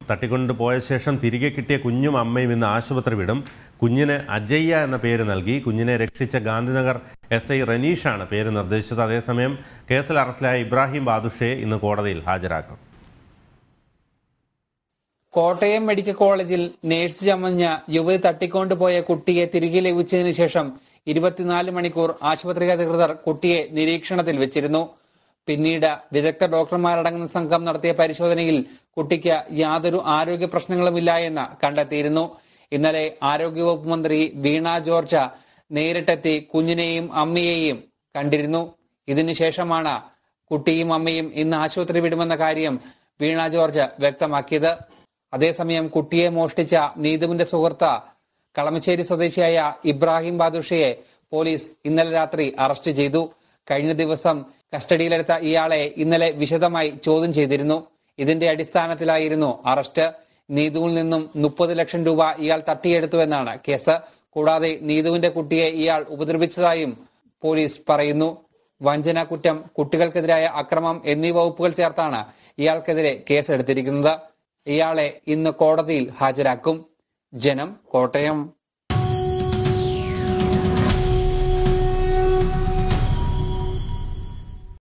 തട്ടിക്കൊണ്ട് പോയ ശേഷം തിരികെ കിട്ടിയ കുഞ്ഞും അമ്മയും ഇന്ന് ആശുപത്രി വിടും കുഞ്ഞിന് അജയ്യ എന്ന പേര് നൽകി കുഞ്ഞിനെ രക്ഷിച്ച ഗാന്ധിനഗർ എസ് ഐ റനീഷാണ് പേര് നിർദ്ദേശിച്ചത് അതേസമയം കേസിൽ അറസ്റ്റിലായ ഇബ്രാഹിം ബാദുഷയെ ഇന്ന് കോടതിയിൽ ഹാജരാക്കും കോട്ടയം മെഡിക്കൽ കോളേജിൽ നേഴ്സ് ചമഞ്ഞ യുവതി തട്ടിക്കൊണ്ടുപോയ കുട്ടിയെ തിരികെ ലഭിച്ചതിനു ശേഷം ഇരുപത്തിനാല് മണിക്കൂർ ആശുപത്രി അധികൃതർ കുട്ടിയെ നിരീക്ഷണത്തിൽ വെച്ചിരുന്നു പിന്നീട് വിദഗ്ധ ഡോക്ടർമാരടങ്ങുന്ന സംഘം നടത്തിയ പരിശോധനയിൽ കുട്ടിക്ക് യാതൊരു ആരോഗ്യ പ്രശ്നങ്ങളുമില്ല എന്ന് കണ്ടെത്തിയിരുന്നു ഇന്നലെ ആരോഗ്യവകുപ്പ് മന്ത്രി വീണ ജോർജ് നേരിട്ടെത്തി കുഞ്ഞിനെയും അമ്മയെയും കണ്ടിരുന്നു ഇതിനുശേഷമാണ് കുട്ടിയും അമ്മയും ഇന്ന് ആശുപത്രി വിടുമെന്ന കാര്യം വീണ ജോർജ് വ്യക്തമാക്കിയത് അതേസമയം കുട്ടിയെ മോഷ്ടിച്ച നീതുവിന്റെ സുഹൃത്ത് കളമശ്ശേരി സ്വദേശിയായ ഇബ്രാഹിം ബാദുഷയെ പോലീസ് ഇന്നലെ രാത്രി അറസ്റ്റ് ചെയ്തു കഴിഞ്ഞ ദിവസം കസ്റ്റഡിയിലെടുത്ത ഇയാളെ ഇന്നലെ വിശദമായി ചോദ്യം ചെയ്തിരുന്നു ഇതിന്റെ അടിസ്ഥാനത്തിലായിരുന്നു അറസ്റ്റ് നീതുവിൽ നിന്നും മുപ്പത് ലക്ഷം രൂപ ഇയാൾ തട്ടിയെടുത്തുവെന്നാണ് കേസ് കൂടാതെ നീതുവിന്റെ കുട്ടിയെ ഇയാൾ ഉപദ്രവിച്ചതായും പോലീസ് പറയുന്നു വഞ്ചന കുറ്റം കുട്ടികൾക്കെതിരായ അക്രമം എന്നീ വകുപ്പുകൾ ചേർത്താണ് ഇയാൾക്കെതിരെ കേസെടുത്തിരിക്കുന്നത് ഇയാളെ ഇന്ന് കോടതിയിൽ ഹാജരാക്കും ജനം കോട്ടയം